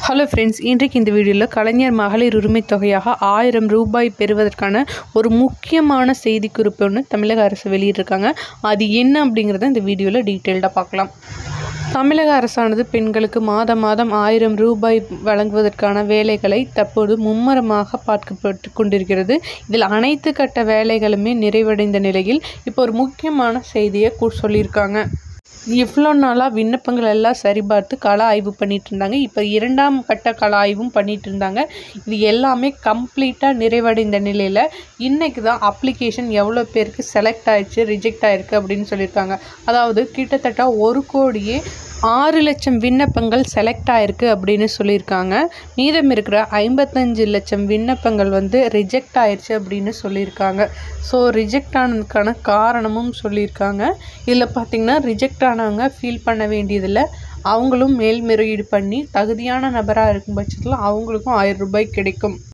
hello friends இன்றைக்கு இந்த வீடியோவில் கலைஞர் மகளிர் உரிமைத் தொகையாக ஆயிரம் ரூபாய் பெறுவதற்கான ஒரு முக்கியமான செய்திக்குறிப்பு ஒன்று தமிழக அரசு வெளியிட்டிருக்காங்க அது என்ன அப்படிங்கிறத இந்த வீடியோவில் டீட்டெயில்டாக பார்க்கலாம் தமிழக அரசானது பெண்களுக்கு மாதம் மாதம் ஆயிரம் ரூபாய் வழங்குவதற்கான வேலைகளை தற்போது மும்முரமாக பார்க்கப்பட்டு கொண்டிருக்கிறது இதில் அனைத்து கட்ட வேலைகளுமே நிறைவடைந்த நிலையில் இப்போ ஒரு முக்கியமான செய்தியை கூ- சொல்லியிருக்காங்க இவ்வளோ நாளாக விண்ணப்பங்கள் எல்லாம் சரிபார்த்து கள ஆய்வு பண்ணிட்டு இருந்தாங்க இப்போ இரண்டாம் கட்ட கள ஆய்வும் பண்ணிட்டு இருந்தாங்க இது எல்லாமே கம்ப்ளீட்டாக நிறைவடைந்த நிலையில் இன்னைக்கு தான் அப்ளிகேஷன் எவ்வளோ பேருக்கு செலக்ட் ஆயிடுச்சு ரிஜெக்ட் ஆயிருக்கு அப்படின்னு சொல்லியிருக்காங்க அதாவது கிட்டத்தட்ட ஒரு கோடியே ஆறு லட்சம் விண்ணப்பங்கள் செலக்ட் ஆயிருக்கு அப்படின்னு சொல்லியிருக்காங்க மீதம் இருக்கிற ஐம்பத்தஞ்சு லட்சம் விண்ணப்பங்கள் வந்து ரிஜெக்ட் ஆயிடுச்சு அப்படின்னு சொல்லியிருக்காங்க ஸோ ரிஜெக்ட் ஆனதுக்கான காரணமும் சொல்லியிருக்காங்க இதில் பார்த்திங்கன்னா ரிஜெக்ட் ஆனவங்க ஃபீல் பண்ண வேண்டியதில்லை அவங்களும் மேல்முறையீடு பண்ணி தகுதியான நபராக இருக்கும் பட்சத்தில் அவங்களுக்கும் ஆயிரம் ரூபாய் கிடைக்கும்